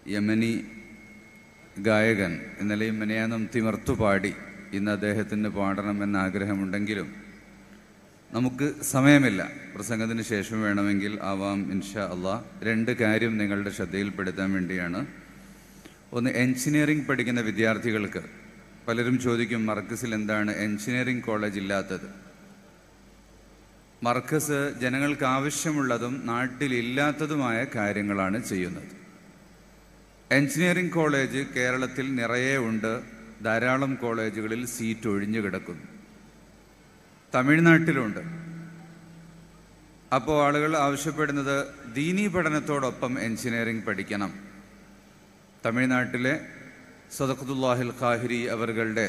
യമനി ഗായകൻ ഇന്നലെയും മെനയാന്നും തിമർത്തു പാടി ഇന്ന് അദ്ദേഹത്തിന് പാടണമെന്ന ആഗ്രഹമുണ്ടെങ്കിലും നമുക്ക് സമയമില്ല പ്രസംഗത്തിന് ശേഷം വേണമെങ്കിൽ ആവാം ഇൻഷാ അള്ളാ രണ്ട് കാര്യം നിങ്ങളുടെ ശ്രദ്ധയിൽപ്പെടുത്താൻ വേണ്ടിയാണ് ഒന്ന് എഞ്ചിനീയറിംഗ് പഠിക്കുന്ന വിദ്യാർത്ഥികൾക്ക് പലരും ചോദിക്കും മർക്കസിൽ എന്താണ് എഞ്ചിനീയറിംഗ് കോളേജ് ഇല്ലാത്തത് മർക്കസ് ജനങ്ങൾക്ക് ആവശ്യമുള്ളതും നാട്ടിലില്ലാത്തതുമായ കാര്യങ്ങളാണ് ചെയ്യുന്നത് എഞ്ചിനീയറിംഗ് കോളേജ് കേരളത്തിൽ നിറയെ ഉണ്ട് ധാരാളം കോളേജുകളിൽ സീറ്റ് ഒഴിഞ്ഞു കിടക്കുന്നു തമിഴ്നാട്ടിലുണ്ട് അപ്പോൾ ആളുകൾ ആവശ്യപ്പെടുന്നത് ദീനീ പഠനത്തോടൊപ്പം എഞ്ചിനീയറിംഗ് പഠിക്കണം തമിഴ്നാട്ടിലെ സദഖത്തുല്ലാഹിൽ ഖാഹിരി അവരുടെ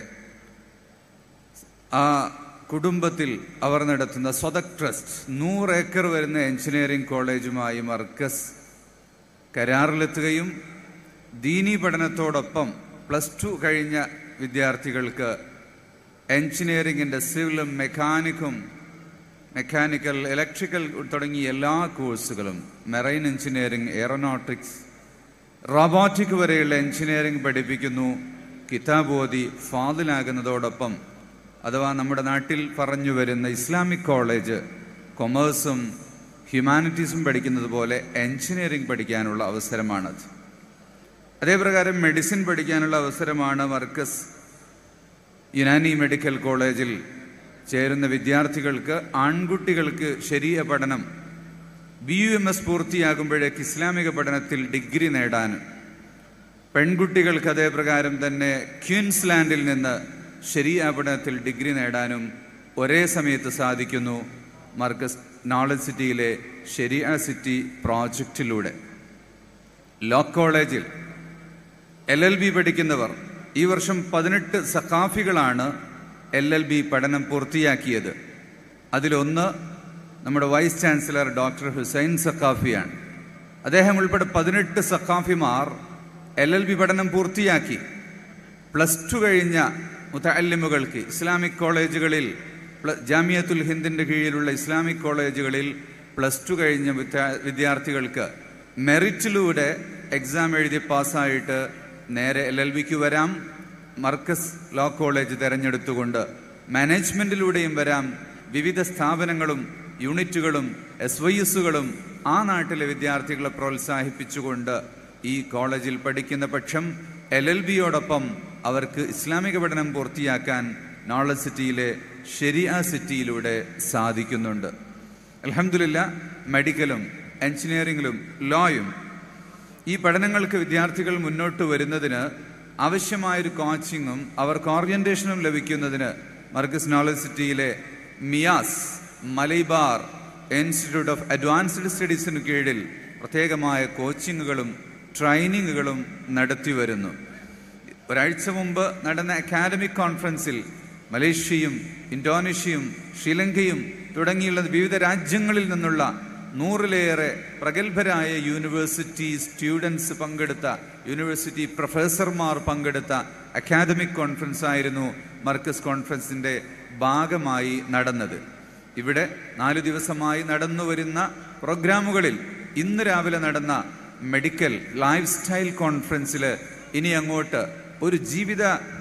ആ കുടുംബത്തിൽ അവർ നടത്തുന്ന സ്വതക് ട്രസ്റ്റ് നൂറ് ഏക്കർ വരുന്ന എഞ്ചിനീയറിംഗ് കോളേജുമായി മർക്കസ് കരാറിലെത്തുകയും ദീനീ പഠനത്തോടൊപ്പം പ്ലസ് ടു കഴിഞ്ഞ വിദ്യാർത്ഥികൾക്ക് എഞ്ചിനീയറിംഗിൻ്റെ സിവിലും മെക്കാനിക്കും മെക്കാനിക്കൽ ഇലക്ട്രിക്കൽ തുടങ്ങിയ എല്ലാ കോഴ്സുകളും മെറൈൻ എഞ്ചിനീയറിംഗ് എയറോനോട്ടിക്സ് റോബോട്ടിക് വരെയുള്ള എഞ്ചിനീയറിംഗ് പഠിപ്പിക്കുന്നു കിതാബോധി ഫാദിലാകുന്നതോടൊപ്പം അഥവാ നമ്മുടെ നാട്ടിൽ പറഞ്ഞു വരുന്ന ഇസ്ലാമിക് കോളേജ് കൊമേഴ്സും ഹ്യൂമാനിറ്റീസും പഠിക്കുന്നത് പോലെ എഞ്ചിനീയറിംഗ് പഠിക്കാനുള്ള അവസരമാണത് അതേപ്രകാരം മെഡിസിൻ പഠിക്കാനുള്ള അവസരമാണ് മർക്കസ് യുനാനി മെഡിക്കൽ കോളേജിൽ ചേരുന്ന വിദ്യാർത്ഥികൾക്ക് ആൺകുട്ടികൾക്ക് ശരീര പഠനം ബി യു എം എസ് പൂർത്തിയാകുമ്പോഴേക്ക് ഇസ്ലാമിക പഠനത്തിൽ ഡിഗ്രി നേടാനും പെൺകുട്ടികൾക്ക് അതേപ്രകാരം തന്നെ ക്യൂൻസ്ലാൻഡിൽ നിന്ന് ശരിയ പഠനത്തിൽ ഡിഗ്രി നേടാനും ഒരേ സമയത്ത് സാധിക്കുന്നു മർക്കസ് നോളജ് സിറ്റിയിലെ ശരിയ സിറ്റി പ്രോജക്റ്റിലൂടെ law college L L B പഠിക്കുന്നവർ ഈ വർഷം പതിനെട്ട് സഖാഫികളാണ് എൽ എൽ ബി പഠനം പൂർത്തിയാക്കിയത് അതിലൊന്ന് നമ്മുടെ വൈസ് ചാൻസലർ ഡോക്ടർ ഹുസൈൻ സഖാഫിയാണ് അദ്ദേഹം ഉൾപ്പെടെ പതിനെട്ട് സഖാഫിമാർ എൽ എൽ ബി പഠനം പൂർത്തിയാക്കി പ്ലസ് ടു കഴിഞ്ഞ മുത്തല്ലിമുകൾക്ക് ഇസ്ലാമിക് കോളേജുകളിൽ പ്ല- ജാമിയത്തുൽ ഹിന്ദിന്റെ കീഴിലുള്ള ഇസ്ലാമിക് കോളേജുകളിൽ പ്ലസ് ടു കഴിഞ്ഞ വിദ്യാ- വിദ്യാർത്ഥികൾക്ക് മെറിറ്റിലൂടെ എക്സാം എഴുതി പാസ്സായിട്ട് നേരെ എൽ എൽ ബിക്ക് വരാം മർക്കസ് ലോ കോളേജ് തിരഞ്ഞെടുത്തുകൊണ്ട് മാനേജ്മെന്റിലൂടെയും വരാം വിവിധ സ്ഥാപനങ്ങളും യൂണിറ്റുകളും എസ് വൈ എസുകളും ആ നാട്ടിലെ വിദ്യാർത്ഥികളെ പ്രോത്സാഹിപ്പിച്ചുകൊണ്ട് ഈ കോളേജിൽ പഠിക്കുന്ന പക്ഷം എൽ എൽ ബിയോടൊപ്പം അവർക്ക് ഇസ്ലാമിക പഠനം പൂർത്തിയാക്കാൻ നോളജ് സിറ്റിയിലെ ഷെരിയ സിറ്റിയിലൂടെ സാധിക്കുന്നുണ്ട് അലഹമില്ല മെഡിക്കലും എഞ്ചിനീയറിംഗിലും ലോയും ഈ പഠനങ്ങൾക്ക് വിദ്യാർത്ഥികൾ മുന്നോട്ട് വരുന്നതിന് ആവശ്യമായൊരു കോച്ചിങ്ങും അവർക്ക് ഓറിയന്റേഷനും ലഭിക്കുന്നതിന് മർക്കസ് നോളജ് സിറ്റിയിലെ മിയാസ് മലൈബാർ ഇൻസ്റ്റിറ്റ്യൂട്ട് ഓഫ് അഡ്വാൻസ്ഡ് സ്റ്റഡീസിന് കീഴിൽ പ്രത്യേകമായ കോച്ചിങ്ങുകളും ട്രെയിനിങ്ങുകളും നടത്തി വരുന്നു ഒരാഴ്ച മുമ്പ് നടന്ന അക്കാദമിക് കോൺഫറൻസിൽ മലേഷ്യയും ഇന്തോനേഷ്യയും ശ്രീലങ്കയും തുടങ്ങിയുള്ള വിവിധ രാജ്യങ്ങളിൽ നിന്നുള്ള നൂറിലേറെ പ്രഗത്ഭരായ യൂണിവേഴ്സിറ്റി സ്റ്റുഡൻസ് പങ്കെടുത്ത യൂണിവേഴ്സിറ്റി പ്രൊഫസർമാർ പങ്കെടുത്ത അക്കാദമിക് കോൺഫറൻസ് ആയിരുന്നു മർക്കസ് കോൺഫറൻസിന്റെ ഭാഗമായി നടന്നത് ഇവിടെ നാലു ദിവസമായി നടന്നു വരുന്ന പ്രോഗ്രാമുകളിൽ ഇന്ന് രാവിലെ നടന്ന മെഡിക്കൽ ലൈഫ് സ്റ്റൈൽ കോൺഫറൻസിൽ ഇനി അങ്ങോട്ട് ഒരു ജീവിത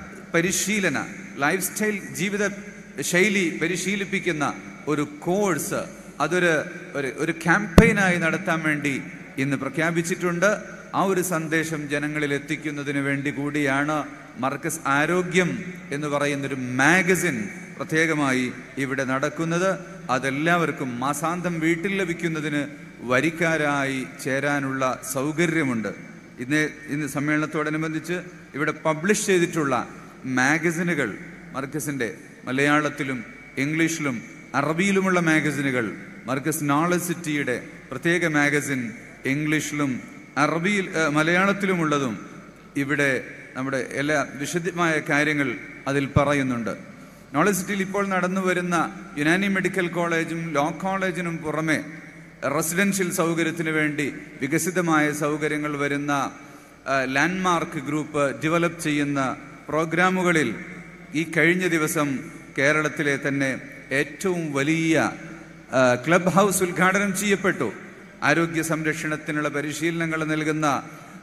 പരിശീലന ലൈഫ് സ്റ്റൈൽ ജീവിത ശൈലി പരിശീലിപ്പിക്കുന്ന ഒരു കോഴ്സ് അതൊരു ഒരു ഒരു ക്യാമ്പയിനായി നടത്താൻ വേണ്ടി ഇന്ന് പ്രഖ്യാപിച്ചിട്ടുണ്ട് ആ ഒരു സന്ദേശം ജനങ്ങളിൽ എത്തിക്കുന്നതിന് വേണ്ടി കൂടിയാണ് മർക്കസ് ആരോഗ്യം എന്ന് പറയുന്ന ഒരു മാഗസിൻ പ്രത്യേകമായി ഇവിടെ നടക്കുന്നത് അതെല്ലാവർക്കും മാസാന്തം വീട്ടിൽ ലഭിക്കുന്നതിന് വരിക്കാരായി ചേരാനുള്ള സൗകര്യമുണ്ട് ഇന്ന് ഇന്ന് സമ്മേളനത്തോടനുബന്ധിച്ച് ഇവിടെ പബ്ലിഷ് ചെയ്തിട്ടുള്ള മാഗസിനുകൾ മർക്കസിന്റെ മലയാളത്തിലും ഇംഗ്ലീഷിലും അറബിയിലുമുള്ള മാഗസിനുകൾ മർക്കസ് നോളജ് സിറ്റിയുടെ പ്രത്യേക മാഗസിൻ ഇംഗ്ലീഷിലും അറബിയിൽ ഏഹ്, മലയാളത്തിലുമുള്ളതും ഇവിടെ നമ്മുടെ എല്ലാ വിശദമായ കാര്യങ്ങൾ അതിൽ പറയുന്നുണ്ട് നോളജ് സിറ്റിയിൽ ഇപ്പോൾ നടന്നു വരുന്ന യുനാനി മെഡിക്കൽ കോളേജും ലോ കോളേജിനും പുറമെ റെസിഡൻഷ്യൽ സൗകര്യത്തിന് വേണ്ടി വികസിതമായ സൗകര്യങ്ങൾ വരുന്ന ലാൻഡ്മാർക്ക് ഗ്രൂപ്പ് ഡെവലപ്പ് ചെയ്യുന്ന പ്രോഗ്രാമുകളിൽ ഈ കഴിഞ്ഞ ദിവസം കേരളത്തിലെ തന്നെ ഏറ്റവും വലിയ ആ, ക്ലബ് ഹൗസ് ഉദ്ഘാടനം ചെയ്യപ്പെട്ടു ആരോഗ്യ സംരക്ഷണത്തിനുള്ള പരിശീലനങ്ങൾ നൽകുന്ന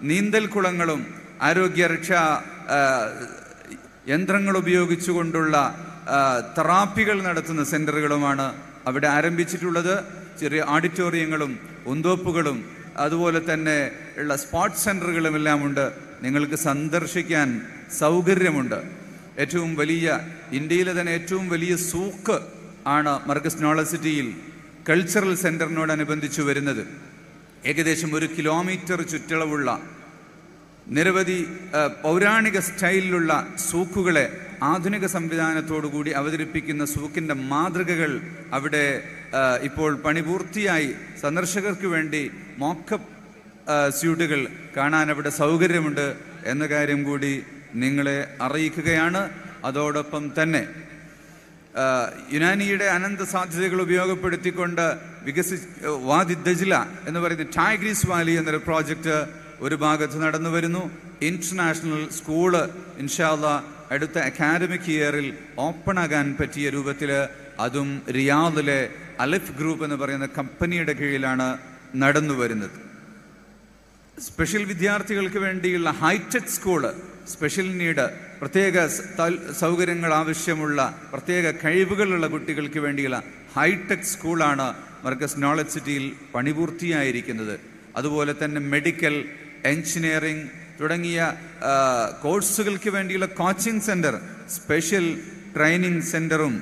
നീന്തൽ കുളങ്ങളും ആരോഗ്യരക്ഷാ ആ, യന്ത്രങ്ങൾ ഉപയോഗിച്ചുകൊണ്ടുള്ള ആ, തെറാപ്പികൾ നടത്തുന്ന സെന്ററുകളുമാണ് അവിടെ ആരംഭിച്ചിട്ടുള്ളത് ചെറിയ ഓഡിറ്റോറിയങ്ങളും ഉന്തോപ്പുകളും അതുപോലെ തന്നെ ഉള്ള സ്പോർട്സ് സെന്ററുകളും എല്ലാം ഉണ്ട് നിങ്ങൾക്ക് സന്ദർശിക്കാൻ സൗകര്യമുണ്ട് ഏറ്റവും വലിയ ഇന്ത്യയിലെ തന്നെ ഏറ്റവും വലിയ സൂക്ക് ആണ് മർക്കസ് നോളജ് സിറ്റിയിൽ കൾച്ചറൽ സെന്ററിനോടനുബന്ധിച്ച് വരുന്നത് ഏകദേശം ഒരു കിലോമീറ്റർ ചുറ്റളവുള്ള നിരവധി ആ, പൗരാണിക സ്റ്റൈലിലുള്ള സൂക്കുകളെ ആധുനിക സംവിധാനത്തോടുകൂടി അവതരിപ്പിക്കുന്ന സൂക്കിന്റെ മാതൃകകൾ അവിടെ ആ, ഇപ്പോൾ പണി പൂർത്തിയായി സന്ദർശകർക്ക് വേണ്ടി മോക്കപ്പ് സ്യൂട്ടുകൾ കാണാൻ അവിടെ സൗകര്യമുണ്ട് എന്ന കാര്യം കൂടി നിങ്ങളെ അറിയിക്കുകയാണ് അതോടൊപ്പം തന്നെ ആ, യുനാനിയുടെ അനന്ത സാധ്യതകൾ ഉപയോഗപ്പെടുത്തിക്കൊണ്ട് വികസി വാദി ദജ്ല എന്ന് പറയുന്ന ടൈഗ്രീസ് വാലി എന്നൊരു പ്രോജക്റ്റ് ഒരു ഭാഗത്ത് നടന്നു വരുന്നു ഇന്റർനാഷണൽ സ്കൂള് ഇൻഷാല്ല അടുത്ത അക്കാദമിക് ഇയറിൽ ഓപ്പൺ ആകാൻ പറ്റിയ രൂപത്തിൽ അതും റിയാദിലെ അലിഫ് ഗ്രൂപ്പ് എന്ന് പറയുന്ന കമ്പനിയുടെ കീഴിലാണ് നടന്നു വരുന്നത് സ്പെഷ്യൽ വിദ്യാർത്ഥികൾക്ക് വേണ്ടിയുള്ള ഹൈടെക് സ്കൂള് സ്പെഷ്യൽ നീഡ് പ്രത്യേക സ- തൽ- സൗകര്യങ്ങൾ ആവശ്യമുള്ള പ്രത്യേക കഴിവുകളുള്ള കുട്ടികൾക്ക് വേണ്ടിയുള്ള ഹൈടെക് സ്കൂളാണ് മർക്കസ് നോളജ് സിറ്റിയിൽ പണിപൂർത്തിയായിരിക്കുന്നത് അതുപോലെ തന്നെ മെഡിക്കൽ എഞ്ചിനീയറിംഗ് തുടങ്ങിയ ആ, കോഴ്സുകൾക്ക് വേണ്ടിയുള്ള കോച്ചിങ് സെന്റർ സ്പെഷ്യൽ ട്രെയിനിങ് സെന്ററും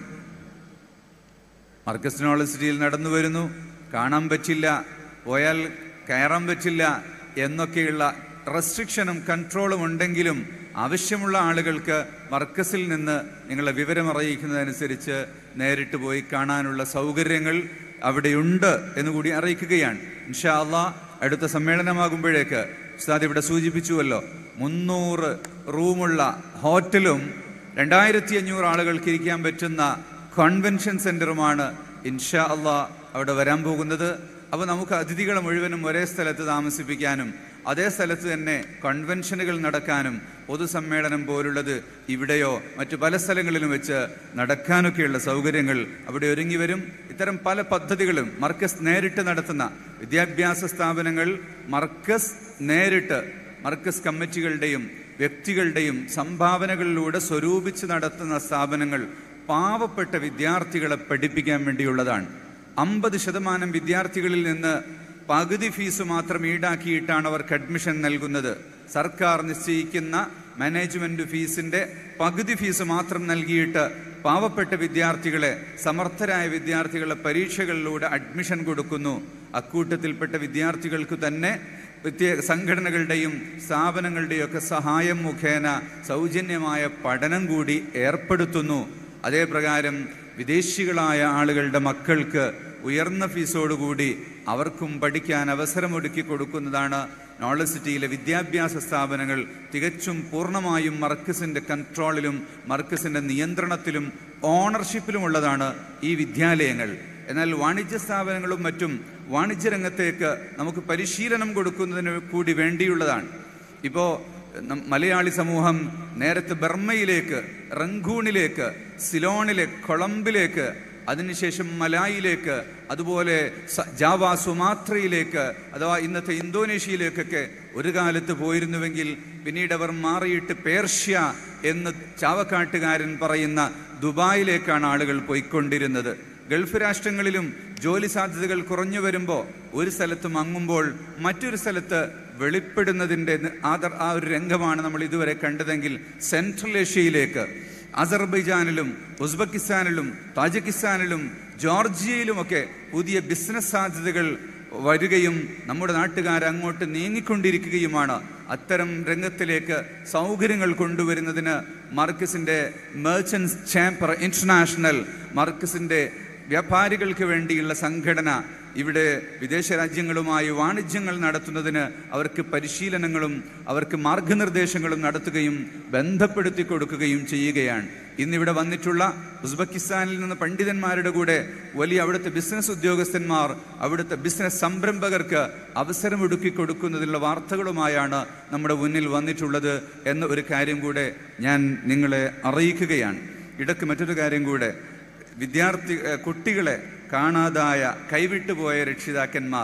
മർക്കസ് നോളജ് സിറ്റിയിൽ നടന്നു വരുന്നു കാണാൻ പറ്റില്ല പോയാൽ കയറാൻ പറ്റില്ല എന്നൊക്കെയുള്ള റെസ്ട്രിക്ഷനും കൺട്രോളും ഉണ്ടെങ്കിലും ആവശ്യമുള്ള ആളുകൾക്ക് മർക്കസിൽ നിന്ന് നിങ്ങളെ വിവരം അറിയിക്കുന്നതനുസരിച്ച് നേരിട്ട് പോയി കാണാനുള്ള സൗകര്യങ്ങൾ അവിടെയുണ്ട് എന്നുകൂടി അറിയിക്കുകയാണ് ഇൻഷാ അള്ളാ അടുത്ത സമ്മേളനമാകുമ്പോഴേക്ക് ഉസ്താദ് ഇവിടെ സൂചിപ്പിച്ചുവല്ലോ മുന്നൂറ് റൂമുള്ള ഹോട്ടലും രണ്ടായിരത്തി അഞ്ഞൂറ് ആളുകൾക്ക് ഇരിക്കാൻ പറ്റുന്ന കൺവെൻഷൻ സെന്ററുമാണ് ഇൻഷാ അള്ളാ അവിടെ വരാൻ പോകുന്നത് അപ്പോൾ നമുക്ക് അതിഥികളെ മുഴുവനും ഒരേ സ്ഥലത്ത് താമസിപ്പിക്കാനും അതേ സ്ഥലത്ത് തന്നെ കൺവെൻഷനുകൾ നടക്കാനും പൊതുസമ്മേളനം പോലുള്ളത് ഇവിടെയോ മറ്റു പല സ്ഥലങ്ങളിലും വെച്ച് നടക്കാനൊക്കെയുള്ള സൗകര്യങ്ങൾ അവിടെ ഒരുങ്ങി വരും ഇത്തരം പല പദ്ധതികളും മർക്കസ് നേരിട്ട് നടത്തുന്ന വിദ്യാഭ്യാസ സ്ഥാപനങ്ങൾ മർക്കസ് നേരിട്ട് മർക്കസ് കമ്മിറ്റികളുടെയും വ്യക്തികളുടെയും സംഭാവനകളിലൂടെ സ്വരൂപിച്ച് നടത്തുന്ന സ്ഥാപനങ്ങൾ പാവപ്പെട്ട വിദ്യാർത്ഥികളെ പഠിപ്പിക്കാൻ വേണ്ടിയുള്ളതാണ് അമ്പത് ശതമാനം വിദ്യാർത്ഥികളിൽ നിന്ന് പകുതി ഫീസ് മാത്രം ഈടാക്കിയിട്ടാണ് അവർക്ക് അഡ്മിഷൻ നൽകുന്നത് സർക്കാർ നിശ്ചയിക്കുന്ന മാനേജ്മെന്റ് ഫീസിന്റെ പകുതി ഫീസ് മാത്രം നൽകിയിട്ട് പാവപ്പെട്ട വിദ്യാർത്ഥികളെ സമർത്ഥരായ വിദ്യാർത്ഥികളെ പരീക്ഷകളിലൂടെ അഡ്മിഷൻ കൊടുക്കുന്നു അക്കൂട്ടത്തിൽപ്പെട്ട വിദ്യാർത്ഥികൾക്ക് തന്നെ പ്രത്യേക സംഘടനകളുടെയും സ്ഥാപനങ്ങളുടെയും ഒക്കെ സഹായം മുഖേന സൗജന്യമായ പഠനം കൂടി ഏർപ്പെടുത്തുന്നു അതേ പ്രകാരം വിദേശികളായ ആളുകളുടെ മക്കൾക്ക് ഉയർന്ന ഫീസോടുകൂടി അവർക്കും പഠിക്കാൻ അവസരമൊരുക്കി കൊടുക്കുന്നതാണ് നോളജ് സിറ്റിയിലെ വിദ്യാഭ്യാസ സ്ഥാപനങ്ങൾ തികച്ചും പൂർണ്ണമായും മർക്കസിന്റെ കൺട്രോളിലും മർക്കസിന്റെ നിയന്ത്രണത്തിലും ഓണർഷിപ്പിലുമുള്ളതാണ് ഈ വിദ്യാലയങ്ങൾ എന്നാൽ വാണിജ്യ സ്ഥാപനങ്ങളും മറ്റും വാണിജ്യ രംഗത്തേക്ക് നമുക്ക് പരിശീലനം കൊടുക്കുന്നതിന് കൂടി വേണ്ടിയുള്ളതാണ് ഇപ്പോൾ നം- മലയാളി സമൂഹം നേരത്തെ ബർമ്മയിലേക്ക് റങ്കൂണിലേക്ക് സിലോണിലെ കൊളംബിലേക്ക് അതിനുശേഷം മലായിലേക്ക് അതുപോലെ സ- ജാവ സുമാത്രയിലേക്ക് അഥവാ ഇന്നത്തെ ഇന്തോനേഷ്യയിലേക്കൊക്കെ ഒരു കാലത്ത് പോയിരുന്നുവെങ്കിൽ പിന്നീട് അവർ മാറിയിട്ട് പേർഷ്യ എന്ന് ചാവക്കാട്ടുകാരൻ പറയുന്ന ദുബായിലേക്കാണ് ആളുകൾ പോയിക്കൊണ്ടിരുന്നത് ഗൾഫ് രാഷ്ട്രങ്ങളിലും ജോലി സാധ്യതകൾ കുറഞ്ഞു വരുമ്പോൾ ഒരു സ്ഥലത്ത് മങ്ങുമ്പോൾ മറ്റൊരു സ്ഥലത്ത് വെളിപ്പെടുന്നതിൻ്റെ ആദർ ആ ഒരു രംഗമാണ് നമ്മൾ ഇതുവരെ കണ്ടതെങ്കിൽ സെൻട്രൽ ഏഷ്യയിലേക്ക് അസർബൈജാനിലും ഉസ്ബെക്കിസ്ഥാനിലും താജിക്കിസ്ഥാനിലും ജോർജിയയിലുമൊക്കെ പുതിയ ബിസിനസ് സാധ്യതകൾ വരികയും നമ്മുടെ നാട്ടുകാർ അങ്ങോട്ട് നീങ്ങിക്കൊണ്ടിരിക്കുകയുമാണ് അത്തരം രംഗത്തിലേക്ക് സൗകര്യങ്ങൾ കൊണ്ടുവരുന്നതിന് മാർക്കസിന്റെ മെർച്ചൻസ് ചേംബർ ഇന്റർനാഷണൽ മാർക്കസിന്റെ വ്യാപാരികൾക്ക് വേണ്ടിയുള്ള സംഘടന ഇവിടെ വിദേശ രാജ്യങ്ങളുമായി വാണിജ്യങ്ങൾ നടത്തുന്നതിന് അവർക്ക് പരിശീലനങ്ങളും അവർക്ക് മാർഗനിർദ്ദേശങ്ങളും നടത്തുകയും ബന്ധപ്പെടുത്തി കൊടുക്കുകയും ചെയ്യുകയാണ് ഇന്നിവിടെ വന്നിട്ടുള്ള ഉസ്ബെക്കിസ്ഥാനിൽ നിന്ന് പണ്ഡിതന്മാരുടെ കൂടെ വലിയ അവിടുത്തെ ബിസിനസ് ഉദ്യോഗസ്ഥന്മാർ അവിടുത്തെ ബിസിനസ് സംരംഭകർക്ക് അവസരമൊടുക്കി കൊടുക്കുന്നതിനുള്ള വാർത്തകളുമായാണ് നമ്മുടെ മുന്നിൽ വന്നിട്ടുള്ളത് എന്ന ഒരു കാര്യം കൂടെ ഞാൻ നിങ്ങളെ അറിയിക്കുകയാണ് ഇടയ്ക്ക് മറ്റൊരു കാര്യം കൂടെ വിദ്യാർത്ഥി ഏഹ് കുട്ടികളെ കാണാതായ കൈവിട്ടുപോയ രക്ഷിതാക്കന്മാർ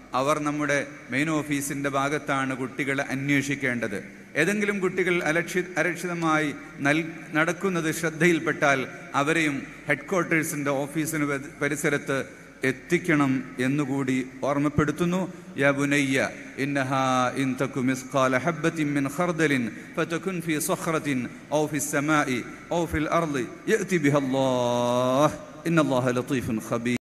അവർ നമ്മുടെ മെയിൻ ഓഫീസിൻ്റെ ഭാഗത്താണ് കുട്ടികളെ അന്വേഷിക്കേണ്ടത് ഏതെങ്കിലും കുട്ടികൾ അലക്ഷി അരക്ഷിതമായി നൽ നടക്കുന്നത് ശ്രദ്ധയിൽപ്പെട്ടാൽ അവരെയും ഹെഡ് ക്വാർട്ടേഴ്സിൻ്റെ ഓഫീസിന് പരി- പരിസരത്ത് എത്തിക്കണം എന്നുകൂടി ഓർമ്മപ്പെടുത്തുന്നു യാ ബുനയ്യ ഇന്നഹാ ഇൻ തകു മിസ്ഖാല ഹബ്ബത്തിൻ മിൻ ഖർദലിൻ ഫതകുൻ ഫീ സഖറത്തിൻ ഔ ഫി السماء ഔ ഫിൽ അർളി യഅതി ബിഹ അല്ലാഹ് ഇന്നല്ലാഹ ലطيف خبير